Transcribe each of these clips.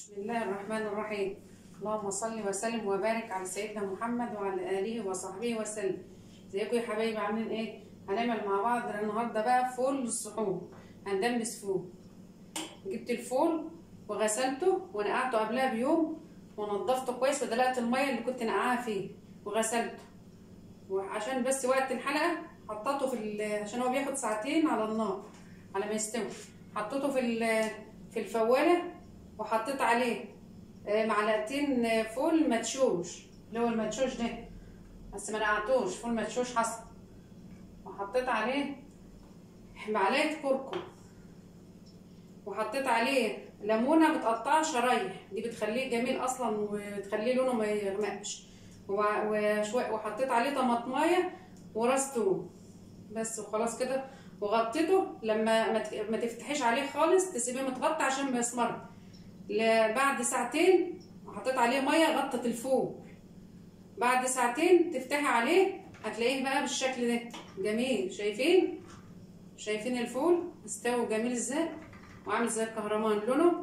بسم الله الرحمن الرحيم اللهم صل وسلم وبارك على سيدنا محمد وعلى اله وصحبه وسلم ازيكم يا حبايبي عاملين ايه هنعمل مع بعض النهارده بقى فول للسحور هندمس فول جبت الفول وغسلته ونقعته قبلها بيوم ونضفته كويس ودلقت الميه اللي كنت نقعها فيه وغسلته وعشان بس وقت الحلقه حطيته في ال- عشان هو بياخد ساعتين على النار على ما يستوي حطيته في ال- في الفواله وحطيت عليه آه، معلقتين آه، فول مدشوش اللي هو المدشوش ده بس ما نقعتوش فول مدشوش حصل وحطيت عليه معلقه كركم وحطيت عليه ليمونه متقطعه شرايح دي بتخليه جميل اصلا وتخليه لونه ما يغمقش وبع- وشويه وحطيت عليه طماطمايه وراس توم بس وخلاص كده وغطيته لما ما ت- ما تفتحيش عليه خالص تسيبيه متغطى عشان ما يسمر ل- بعد ساعتين وحطيت عليه ميه غطت الفول بعد ساعتين تفتحي عليه هتلاقيه بقى بالشكل ده جميل شايفين شايفين الفول استوى جميل ازاي وعامل زي الكهرمان لونه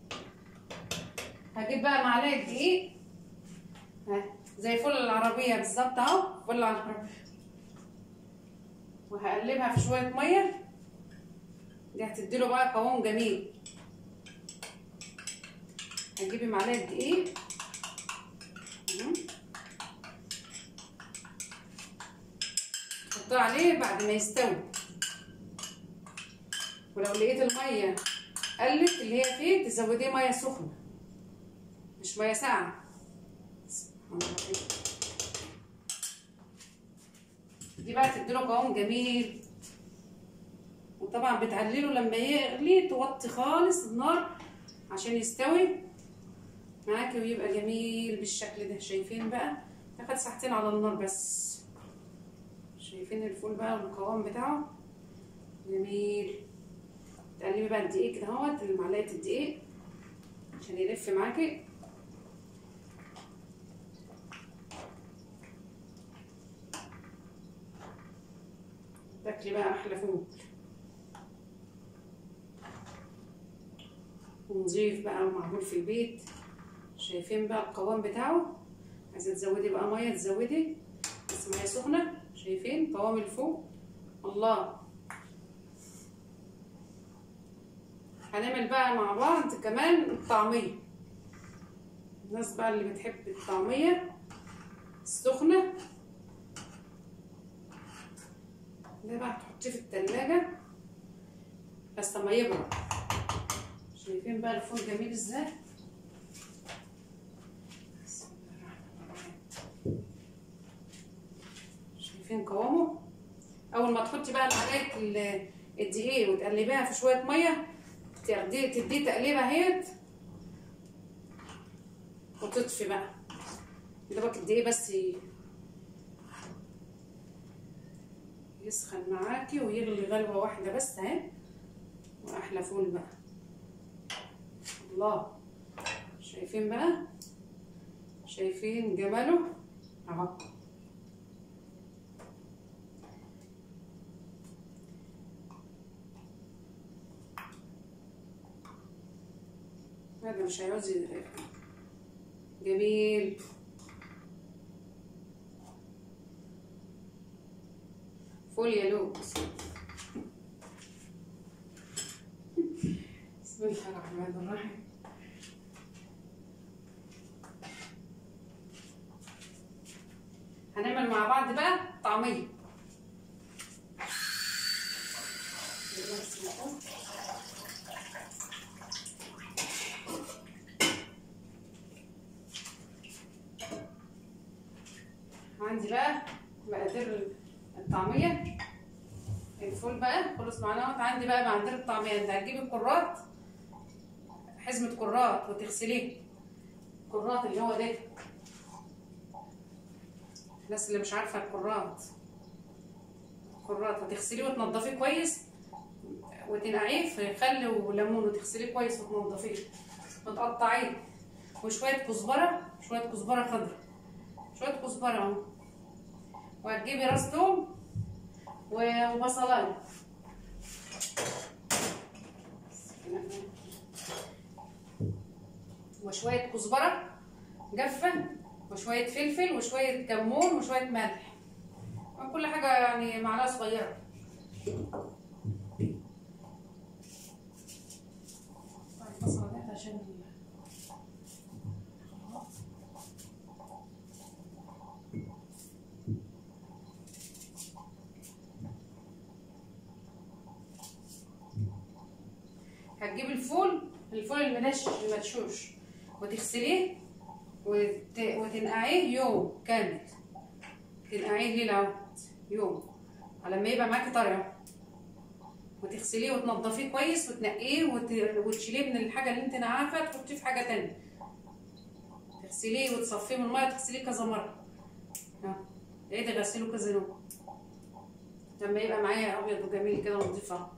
هجيب بقى معلقه دقيق ها، زي فول العربيه بالظبط اهو فول العربيه وهقلبها في شويه ميه دي هتديله بقى قوام جميل هتجيبي معلقه دقيق اهو. تحطيه عليه بعد ما يستوي ولو لقيت الميه قلت اللي هي فيه تزوديه ميه سخنه مش ميه ساقعه سبحان الله. دي بقى تديله قوام جميل وطبعا بتعلله لما يغلي توطي خالص النار عشان يستوي معاكي ويبقى جميل بالشكل ده شايفين بقى تاخد ساعتين على النار بس شايفين الفول بقى والقوام بتاعه جميل تقلبي بقى الدقيق كده اهوت معلقه الدقيق عشان يلف معاكي تاكلي بقى احلى فول ونضيف بقى ومعمول في البيت شايفين بقى القوام بتاعه عايزه تزودي بقى ميه تزودي بس ميه سخنه شايفين قوام الفول الله هنعمل بقى مع بعض كمان الطعميه الناس بقى اللي بتحب الطعميه السخنه ده بقى تحطيه في التلاجة بس لما يبرد شايفين بقى الفول جميل ازاي بسم الله الرحمن الرحيم. شايفين قوامه اول ما تحطي بقى معلقه ال- الدقيق وتقلبيها في شويه ميه تاخديه تديه تقليبه اهيت وتطفي بقى دوبك الدقيق بس ي- يسخن معاكي ويغلي غلوه واحده بس اهي واحلى فول بقى الله شايفين بقى شايفين جماله اهو هذا مش هيعوز ي- جميل فول يا لوز بسم الله الرحمن الرحيم هنعمل مع بعض بقى طعمية عندي بقى مقادير الطعمية الفول بقى خلص معانا اهوت عندي بقى مقادير الطعمية انت هتجيبي الكرات حزمة كرات وتغسليه الكرات اللي هو ده الناس اللي مش عارفة الكرات الكرات هتغسليه وتنضفيه كويس وتنقعيه في خل وليمون وتغسليه كويس وتنضفيه وتقطعيه وشوية كزبرة شوية كزبرة خضراء شوية كزبرة اهو وهتجيبي راس توم و- وبصلايه وشويه كزبره جافه وشويه فلفل وشويه كمون وشويه ملح كل حاجه يعني معلقه صغيره طيب البصله ديت عشان هتجيب الفول الفول المنش المدشوش وتغسليه وت... وتنقعيه يوم كامل تنقعيه ليلة اهو يوم على ما يبقى معاكي طرية وتغسليه وتنضفيه كويس وتنقيه وت... وتشيليه من الحاجة اللي انت نقعها تحطيه في حاجة تانية تغسليه وتصفيه من المية تغسليه كذا مرة اهو عيدي غسله كذا يوم لما يبقى معايا ابيض وجميل كده ونضيف اهو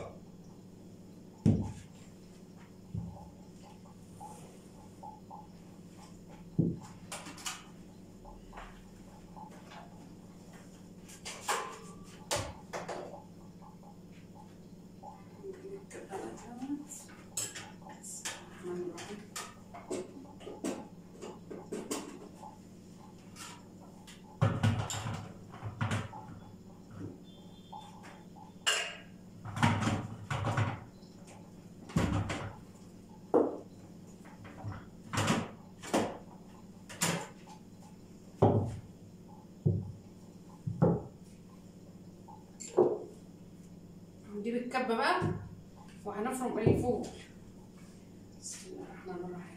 نجيب الكبة بقى وهنفرم الفول بسم الله الرحمن الرحيم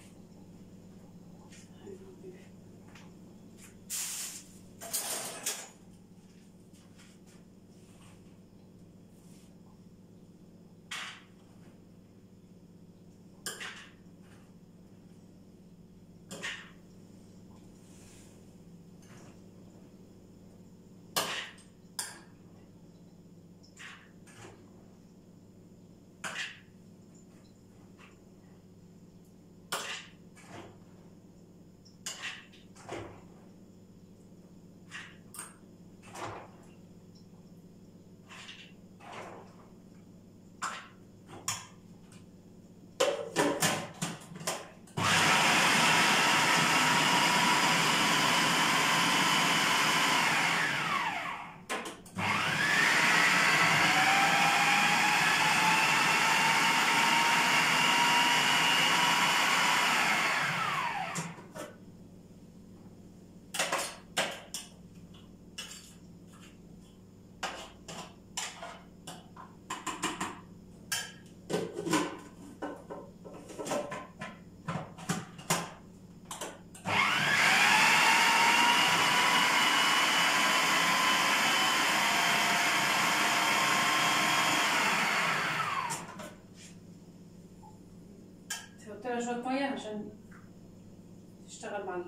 تحط لها شوية مية عشان تشتغل مع ال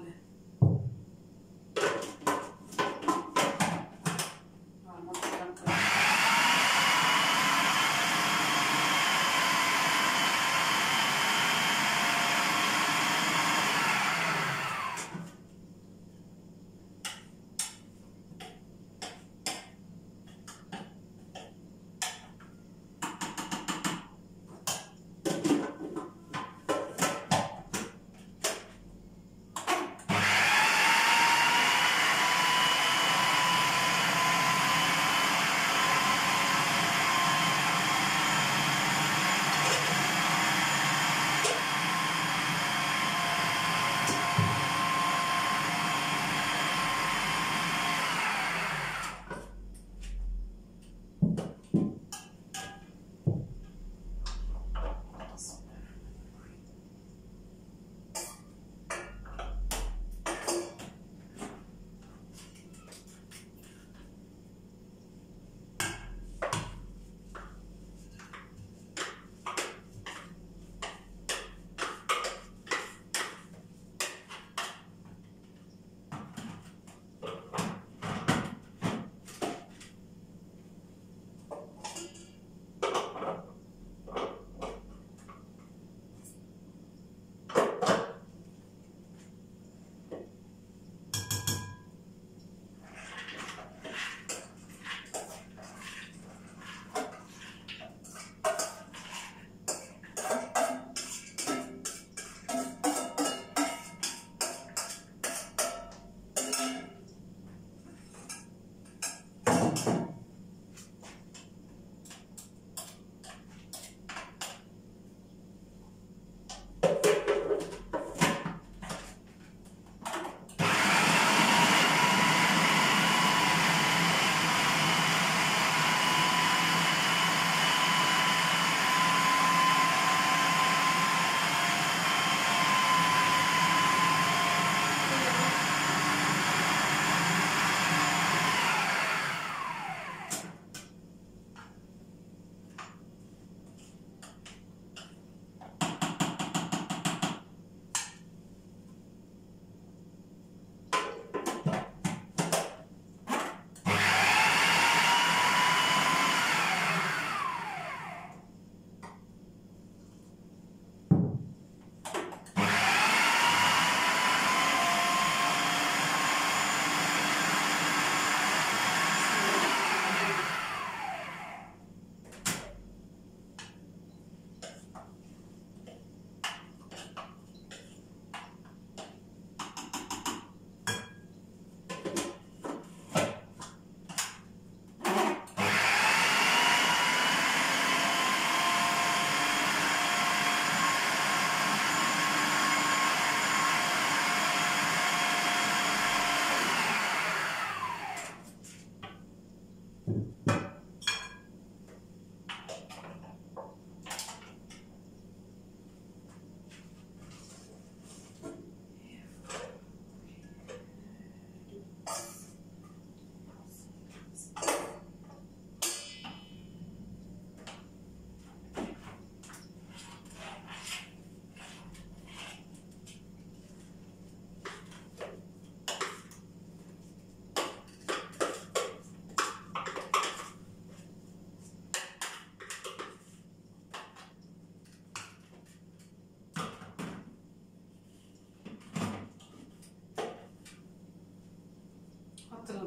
مع المطبخ كده.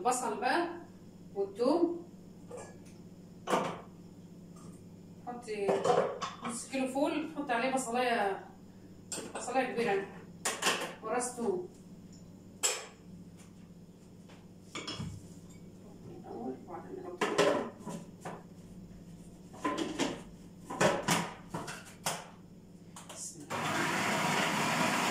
البصل بقى والثوم حطي نص كيلو فول حطي عليه بصلايه بصلايه كبيره وراس توم الأول وبعدين نحط بسم الله.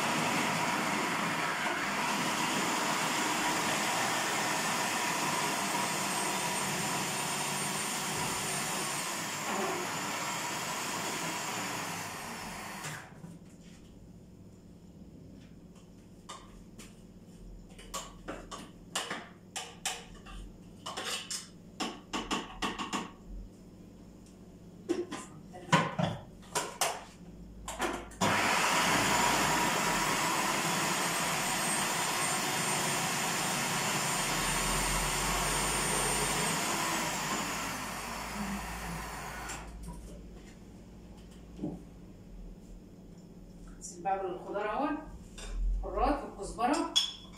نسيب بقى الخضار اهو الكرات والكزبره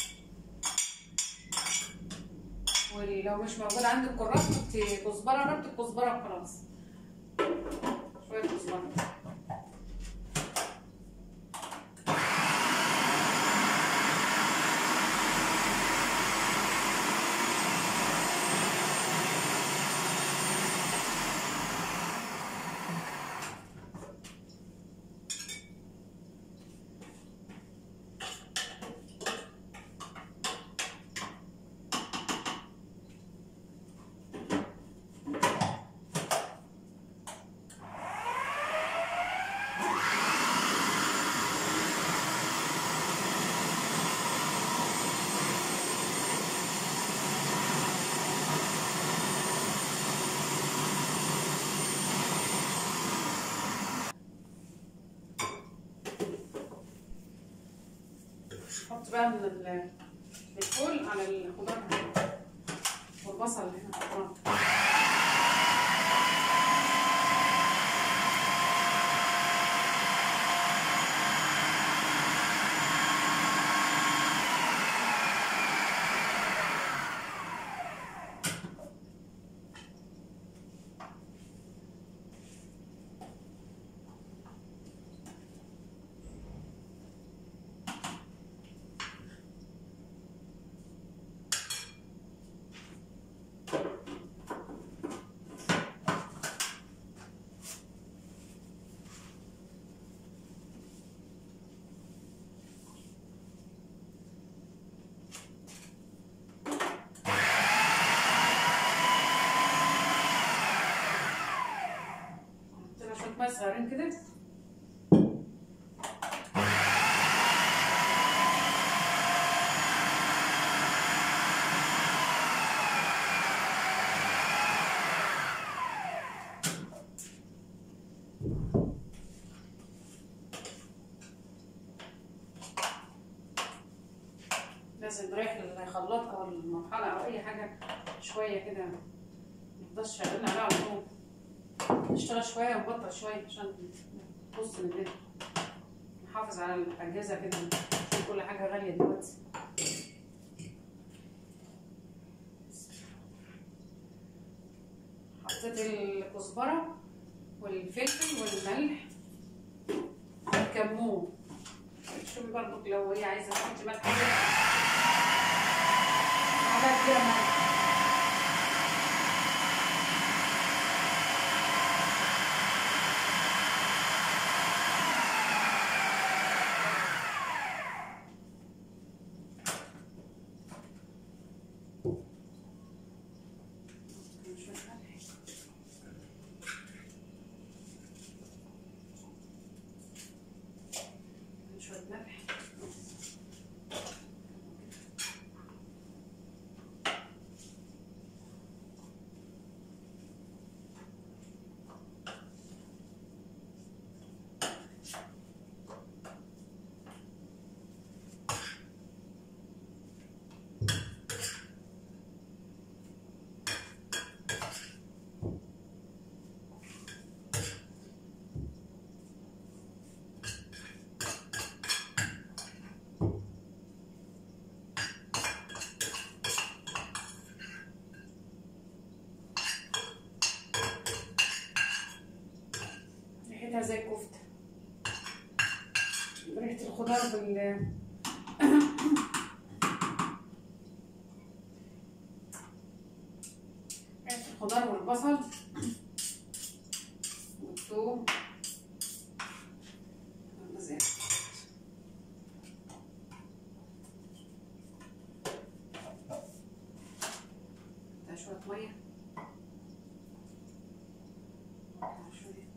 ولو مش موجود عندك كرات حطي كزبره ربط الكزبره وخلاص شويه كزبره حط بقى من ال- الفول على الخضار والبصل اللي احنا حطيناه حطينا شويه ميه صغيرين كده لازم نريح الخلاط او المرحله او اي حاجه شويه كده منفضلش شغالين عليها على طول نشتغل شويه ونبطل شويه عشان نبص من الدنيا نحافظ على الاجهزه كده عشان كل حاجه غاليه دلوقتي حطيت الكزبره والفلفل والملح والكمون شوفي برضك لو هي عايزه تحطي ملح معلقه كبيره ملح شوية ملح. شوية ملح الخضار بال عيش الخضار والبصل والثوم زي ده شوية مية ده شوية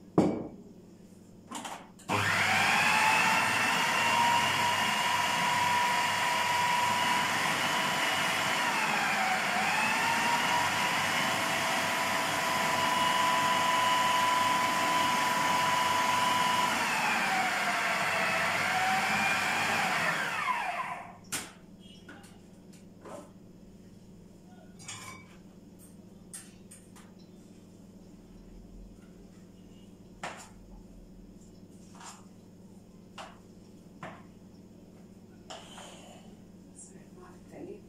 مع التقليب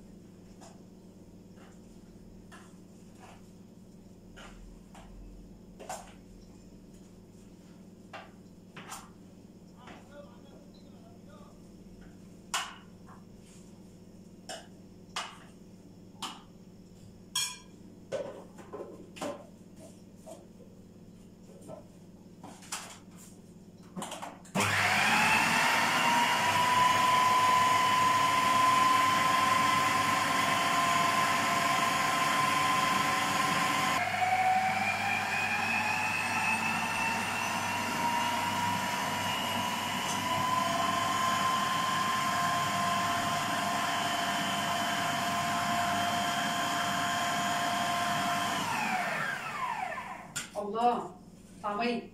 الله طعمية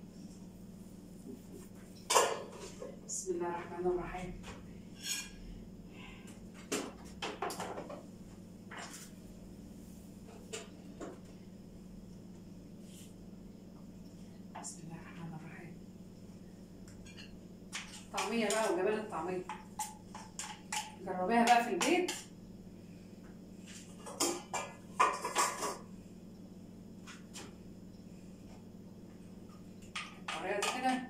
بسم الله الرحمن الرحيم بسم الله الرحمن الرحيم طعمية بقى وجمال الطعمية جربيها بقى في البيت الطريقة دي كده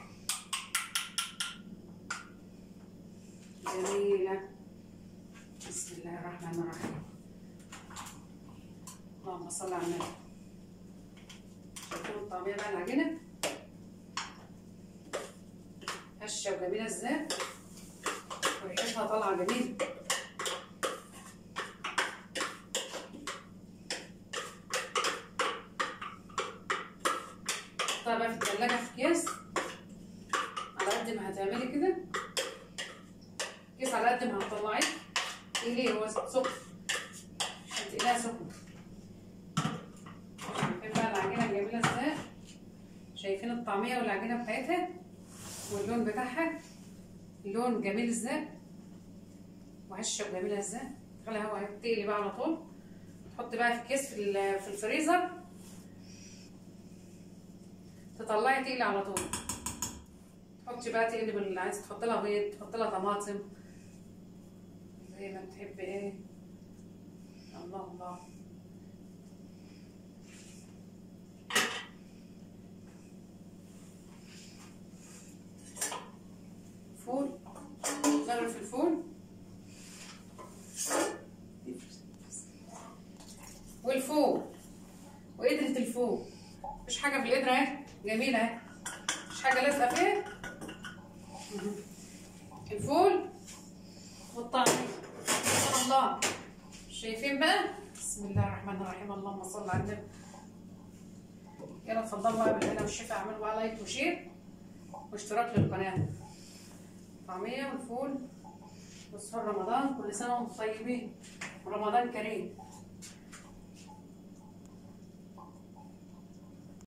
جميلة بسم الله الرحمن الرحيم اللهم صل على النبي شايفين الطعمية بقى العجينة هشة وجميلة ازاي وريحتها طالعة جميلة حطها بقى في التلاجة في أكياس على قد ما هتعملي كده كيس على قد ما هتطلعيه ايه ليه هو سخن عشان تقليها سخنة شايفين بقى العجينة الجميلة ازاي شايفين الطعمية والعجينة بتاعتها واللون بتاعها اللون جميل ازاي وهشة وجميلة ازاي تخليها هوا تقلي بقى على طول تحط بقى في كيس في ال- في الفريزر تطلعي تقلي على طول تحطي بقى تقلي باللي عايزه تحطي لها بيض تحطي لها طماطم زي ما تحبي ايه الله الله فول نغرف الفول والفول وقدرة الفول مفيش حاجة في القدرة اهي جميلة اهي مفيش حاجة لازقة فيها مهم. الفول والطعمية سبحان الله شايفين بقى بسم الله الرحمن الرحيم اللهم صل على النبي يلا اتفضلوا بقى بالهنا والشفا اعملوا بقى لايك وشير واشتراك للقناة طعمية والفول وسهر رمضان كل سنة وانتم طيبين رمضان كريم